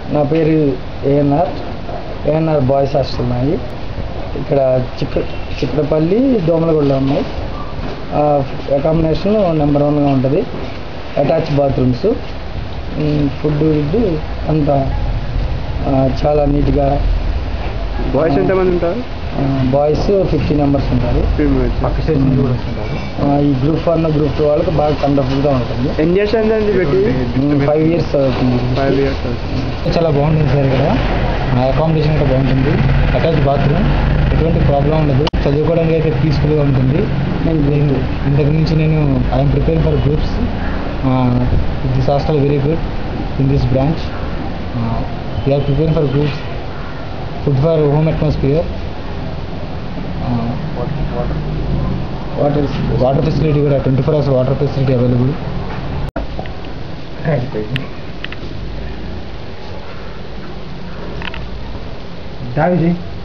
నా పేరు ANR ANR boys hostel ఉన్నాయి ఇక్కడ చిక్క చిక్కడపల్లి దోమలగూడలో ఉన్నాయి అకామిడేషన్ నెంబర్ వన్గా ఉంటుంది అటాచ్ బాత్రూమ్స్ ఫుడ్ గిడ్డు అంతా ఆ, చాలా నీట్గా బాయ్స్ ఎంతమంది ఉంటారు బాయ్స్ ఫిఫ్టీ మెంబర్స్ ఉంటారు ఆ, ఈ గ్రూప్ వన్ గ్రూప్ టూ వాళ్ళకి బాగా కంఫర్టబుల్గా ఉంటుంది ఎన్ని ఇయర్స్ అయిందండి పెట్టి ఫైవ్ ఇయర్స్ అవుతుంది ఫైవ్ ఇయర్స్ చాలా బాగుంటుంది సార్ ఇక్కడ అకామిడేషన్ కూడా బాగుంటుంది అటాచ్ బాత్రూమ్ ఎటువంటి ప్రాబ్లం ఉండదు చదువుకోవడానికి అయితే పీస్ఫుల్గా ఉంటుంది నేను దీన్ని- ఇంతకు నుంచి నేను I'm preparing for groups this hostel very good in this branch we are preparing for groups food for home atmosphere water water facility కూడా twenty four hours water facility available దా విజయ్